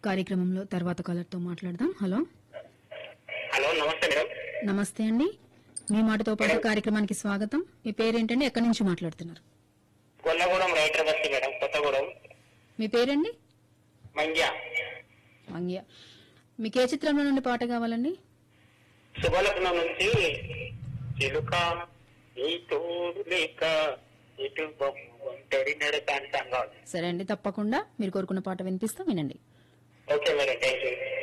కార్యక్రమంలో తర్వాత కాలర్తో మాట్లాడదాం హలో హలో నమస్తే మేడం నమస్తే అండి మీ మాటతో పాటు కార్యక్రమానికి స్వాగతం మీ పేరేంటండి ఎక్కడి నుంచి మాట్లాడుతున్నారు కొల్లగూడెం రైటర్ బస్తి మేడం కొత్తగూడెం మీ పేరండి మంగ్య మంగ్య మీకు ఏ చిత్రంలో నుండి పాట కావాలండి శుభలగ్నం నుంచి చిలుక నీ తోడు లేక ఇటు బొమ్మ ఒంటరి నడక అని సాంగ్ కావాలి సరే అండి తప్పకుండా మీరు కోరుకున్న పాట వినిపిస్తాం వినండి ఓకే మేడం థ్యాంక్ యూ